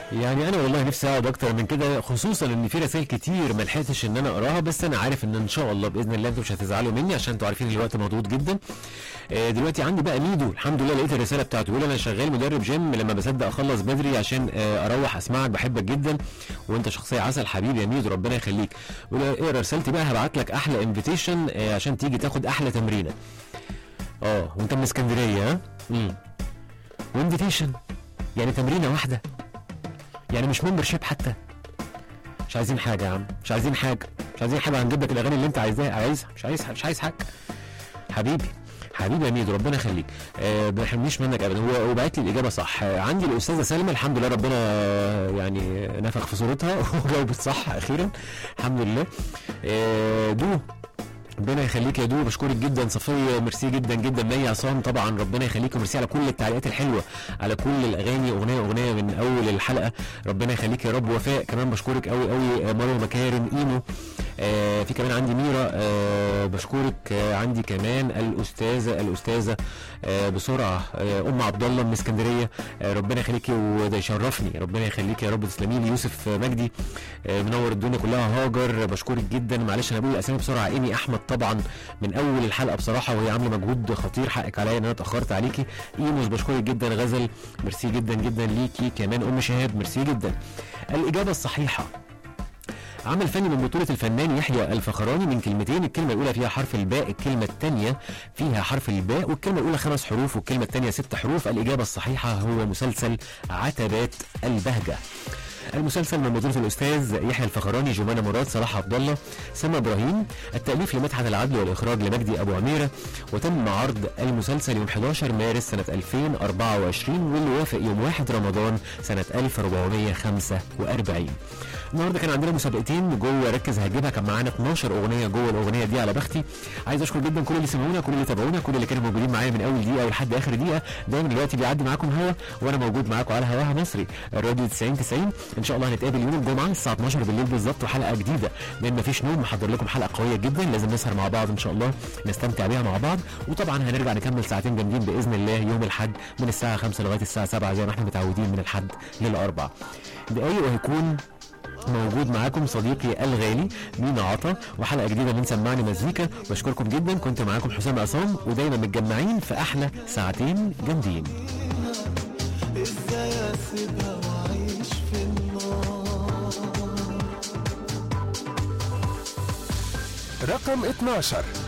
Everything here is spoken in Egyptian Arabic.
يعني انا والله نفسي اقعد اكتر من كده خصوصا ان في رسائل كتير ما لحقتش ان انا اقراها بس انا عارف ان ان شاء الله باذن الله انتم مش هتزعلوا مني عشان انتوا عارفين الوقت مضغوط جدا آه، دلوقتي عندي بقى ميدو الحمد لله لقيت الرساله بتاعته بيقول انا شغال مدرب جيم لما بصدق اخلص بدري عشان آه، اروح اسمعك بحبك جدا وانت شخصيه عسل حبيبي يا ميدو ربنا يخليك بيقول اقرا رسالتي بقى هبعت لك احلى انفيتيشن عشان تيجي تاخد احلى تمرينه اه وانت من اسكندريه ها امم وانفيتيشن يعني تمرينه واحده يعني مش ممبرشيب حتى مش عايزين حاجه يا عم مش عايزين حاجه مش عايزين حاجه هنجيب لك الاغاني اللي انت عايزاها عايزها مش عايز مش عايز حاجه حبيبي حبيبي يا ميدو ربنا يخليك أه ما يحرمنيش منك ابدا هو وبعت لي الاجابه صح آه، عندي الاستاذه سلمى الحمد لله ربنا آه، يعني نفخ في صورتها وجاوبت صح اخيرا الحمد لله أه دو ربنا يخليك يا دو بشكرك جدا صفيه ميرسي جدا جدا مي عصام طبعا ربنا يخليك وميرسي على كل التعليقات الحلوه على كل الاغاني اغنيه اغنيه من اول الحلقه ربنا يخليك يا رب وفاء كمان بشكرك قوي قوي مروه مكارم ايمو آه في كمان عندي ميرا آه بشكرك آه عندي كمان الاستاذه الاستاذه آه بسرعه آه ام عبد الله من اسكندريه آه ربنا يخليكي وده يشرفني ربنا يخليك يا رب تسلمي لي يوسف مجدي آه منور الدنيا كلها هاجر بشكرك جدا معلش انا بقول الاسامي بسرعه ايمي احمد طبعا من اول الحلقه بصراحه وهي عامله مجهود خطير حقك عليا ان انا اتاخرت عليكي ايموس بشكرك جدا غزل ميرسي جدا جدا ليكي كمان ام شهاب ميرسي جدا الاجابه الصحيحه عمل فني من بطولة الفنان يحيى الفخراني من كلمتين الكلمة الأولى فيها حرف الباء الكلمة الثانية فيها حرف الباء والكلمة الأولى خمس حروف والكلمة الثانية ست حروف الإجابة الصحيحة هو مسلسل عتبات البهجة المسلسل من بطولة الأستاذ يحيى الفخراني جمانة مراد صلاح عبد الله سما إبراهيم التأليف لمدحت العدل والإخراج لمجدي أبو عميرة وتم عرض المسلسل يوم 11 مارس سنة 2024 واللي وافق يوم 1 رمضان سنة 1445 النهارده كان عندنا مسابقتين جوه ركز هجيبها كان معانا 12 اغنيه جوه الاغنيه دي على بختي عايز اشكر جدا كل اللي سمعونا كل اللي تابعونا كل اللي كانوا موجودين معايا من اول دقيقه ولحد اخر دقيقه دايما الوقت بيعدي معاكم هوا وانا موجود معاكم على هواها مصري الراديو 90 90 ان شاء الله هنتقابل يوم الجمعه الساعه 12 بالليل بالظبط وحلقه جديده لان مفيش نوم محضر لكم حلقه قويه جدا لازم نسهر مع بعض ان شاء الله نستمتع بيها مع بعض وطبعا هنرجع نكمل ساعتين جامدين باذن الله يوم الاحد من الساعه 5 لغايه الساعه 7 زي ما احنا متعودين من الحد للاربع دقايق وهيكون موجود معاكم صديقي الغالي مينا عطا وحلقه جديده من سمعني مزيكا بشكركم جدا كنت معاكم حسام عصام ودايما متجمعين في احلى ساعتين جامدين ازاي اسيبها واعيش في النار رقم 12